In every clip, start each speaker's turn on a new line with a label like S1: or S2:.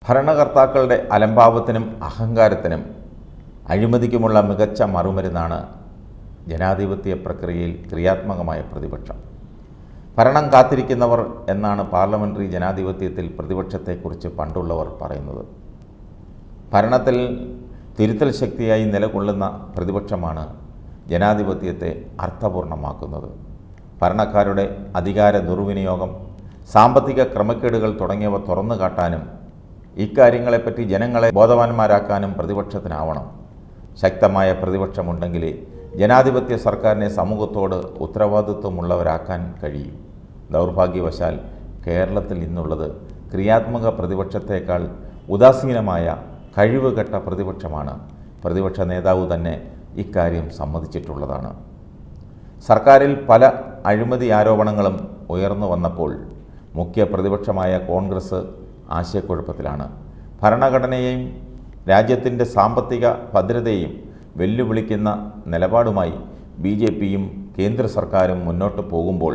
S1: ഭരണകർത്താക്കളുടെ അലംഭാവത്തിനും അഹങ്കാരത്തിനും അഴിമതിക്കുമുള്ള മികച്ച മറുമരുന്നാണ് ജനാധിപത്യ പ്രക്രിയയിൽ ക്രിയാത്മകമായ പ്രതിപക്ഷം ഭരണം കാത്തിരിക്കുന്നവർ എന്നാണ് പാർലമെൻ്ററി ജനാധിപത്യത്തിൽ പ്രതിപക്ഷത്തെക്കുറിച്ച് പണ്ടുള്ളവർ പറയുന്നത് ഭരണത്തിൽ തിരുത്തൽ ശക്തിയായി നിലകൊള്ളുന്ന പ്രതിപക്ഷമാണ് ജനാധിപത്യത്തെ അർത്ഥപൂർണമാക്കുന്നത് ഭരണക്കാരുടെ അധികാര ദുർവിനിയോഗം സാമ്പത്തിക ക്രമക്കേടുകൾ തുടങ്ങിയവ തുറന്നു കാട്ടാനും ഇക്കാര്യങ്ങളെപ്പറ്റി ജനങ്ങളെ ബോധവാന്മാരാക്കാനും പ്രതിപക്ഷത്തിനാവണം ശക്തമായ പ്രതിപക്ഷമുണ്ടെങ്കിലേ ജനാധിപത്യ സർക്കാരിനെ സമൂഹത്തോട് ഉത്തരവാദിത്വമുള്ളവരാക്കാൻ കഴിയും ദൗർഭാഗ്യവശാൽ കേരളത്തിൽ ഇന്നുള്ളത് ക്രിയാത്മക പ്രതിപക്ഷത്തേക്കാൾ ഉദാസീനമായ കഴിവുകെട്ട പ്രതിപക്ഷമാണ് പ്രതിപക്ഷ നേതാവ് തന്നെ ഇക്കാര്യം സമ്മതിച്ചിട്ടുള്ളതാണ് സർക്കാരിൽ പല അഴിമതി ആരോപണങ്ങളും ഉയർന്നു വന്നപ്പോൾ മുഖ്യ പ്രതിപക്ഷമായ കോൺഗ്രസ് ആശയക്കുഴപ്പത്തിലാണ് ഭരണഘടനയെയും രാജ്യത്തിൻ്റെ സാമ്പത്തിക ഭദ്രതയെയും വെല്ലുവിളിക്കുന്ന നിലപാടുമായി ബി ജെ പിയും കേന്ദ്ര സർക്കാരും മുന്നോട്ട് പോകുമ്പോൾ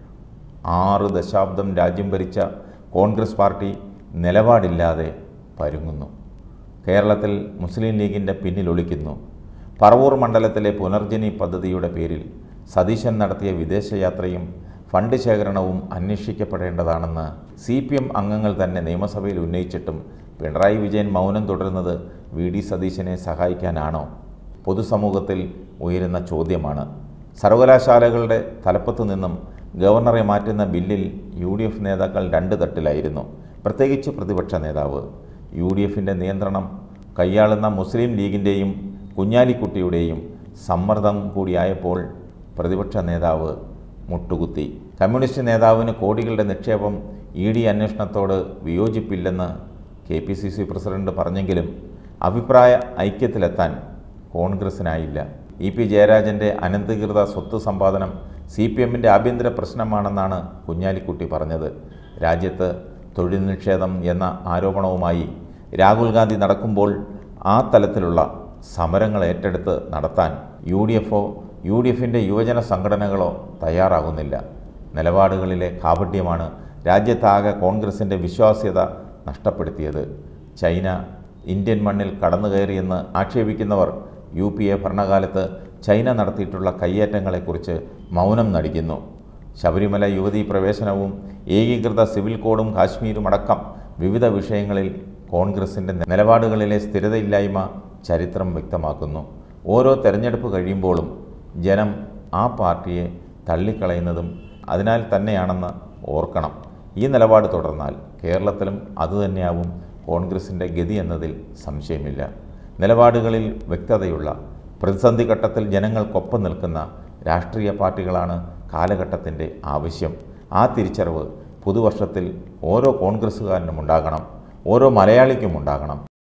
S1: ആറ് ദശാബ്ദം രാജ്യം ഭരിച്ച കോൺഗ്രസ് പാർട്ടി നിലപാടില്ലാതെ പരുങ്ങുന്നു കേരളത്തിൽ മുസ്ലിം ലീഗിൻ്റെ പിന്നിലൊളിക്കുന്നു പറവൂർ മണ്ഡലത്തിലെ പുനർജനി പദ്ധതിയുടെ പേരിൽ സതീശൻ നടത്തിയ വിദേശയാത്രയും ഫണ്ട് ശേഖരണവും അന്വേഷിക്കപ്പെടേണ്ടതാണെന്ന് സി പി എം അംഗങ്ങൾ തന്നെ നിയമസഭയിൽ ഉന്നയിച്ചിട്ടും പിണറായി വിജയൻ മൗനം തുടരുന്നത് വി ഡി സതീശനെ സഹായിക്കാനാണോ പൊതുസമൂഹത്തിൽ ഉയരുന്ന ചോദ്യമാണ് സർവകലാശാലകളുടെ തലപ്പത്തു നിന്നും ഗവർണറെ മാറ്റുന്ന ബില്ലിൽ യു ഡി എഫ് നേതാക്കൾ രണ്ട് തട്ടിലായിരുന്നു പ്രത്യേകിച്ച് പ്രതിപക്ഷ നേതാവ് യു ഡി എഫിൻ്റെ നിയന്ത്രണം കൈയാളുന്ന മുസ്ലിം ലീഗിൻ്റെയും കുഞ്ഞാലിക്കുട്ടിയുടെയും സമ്മർദ്ദം കൂടിയായപ്പോൾ പ്രതിപക്ഷ നേതാവ് മുട്ടുകുത്തി കമ്മ്യൂണിസ്റ്റ് നേതാവിന് കോടികളുടെ നിക്ഷേപം ഇ ഡി അന്വേഷണത്തോട് വിയോജിപ്പില്ലെന്ന് K P C C president പറഞ്ഞെങ്കിലും അഭിപ്രായ ഐക്യത്തിലെത്താൻ കോൺഗ്രസിനായില്ല ഇ പി ജയരാജൻ്റെ അനധികൃത സ്വത്ത് സമ്പാദനം സി പി എമ്മിൻ്റെ ആഭ്യന്തര പ്രശ്നമാണെന്നാണ് കുഞ്ഞാലിക്കുട്ടി പറഞ്ഞത് രാജ്യത്ത് തൊഴിൽ നിഷേധം എന്ന ആരോപണവുമായി രാഹുൽ ഗാന്ധി നടക്കുമ്പോൾ ആ തലത്തിലുള്ള സമരങ്ങൾ ഏറ്റെടുത്ത് നടത്താൻ യു ഡി എഫോ യു ഡി എഫിൻ്റെ യുവജന സംഘടനകളോ തയ്യാറാകുന്നില്ല നിലപാടുകളിലെ കാപട്യമാണ് രാജ്യത്താകെ കോൺഗ്രസിൻ്റെ വിശ്വാസ്യത നഷ്ടപ്പെടുത്തിയത് ചൈന ഇന്ത്യൻ മണ്ണിൽ കടന്നു കയറിയെന്ന് ആക്ഷേപിക്കുന്നവർ യു പി എ ഭരണകാലത്ത് ചൈന നടത്തിയിട്ടുള്ള കയ്യേറ്റങ്ങളെക്കുറിച്ച് മൗനം നടിക്കുന്നു ശബരിമല യുവതീ പ്രവേശനവും ഏകീകൃത സിവിൽ കോഡും കാശ്മീരും അടക്കം വിവിധ വിഷയങ്ങളിൽ കോൺഗ്രസിൻ്റെ നിലപാടുകളിലെ സ്ഥിരതയില്ലായ്മ ചരിത്രം വ്യക്തമാക്കുന്നു ഓരോ തെരഞ്ഞെടുപ്പ് കഴിയുമ്പോഴും ജനം ആ പാർട്ടിയെ തള്ളിക്കളയുന്നതും അതിനാൽ തന്നെയാണെന്ന് ഓർക്കണം ഈ നിലപാട് തുടർന്നാൽ കേരളത്തിലും അതുതന്നെയാവും കോൺഗ്രസിൻ്റെ ഗതി എന്നതിൽ സംശയമില്ല നിലപാടുകളിൽ വ്യക്തതയുള്ള പ്രതിസന്ധി ഘട്ടത്തിൽ ജനങ്ങൾക്കൊപ്പം നിൽക്കുന്ന രാഷ്ട്രീയ പാർട്ടികളാണ് കാലഘട്ടത്തിൻ്റെ ആവശ്യം ആ തിരിച്ചറിവ് പുതുവർഷത്തിൽ ഓരോ കോൺഗ്രസ്സുകാരനും ഉണ്ടാകണം ഓരോ മലയാളിക്കും ഉണ്ടാകണം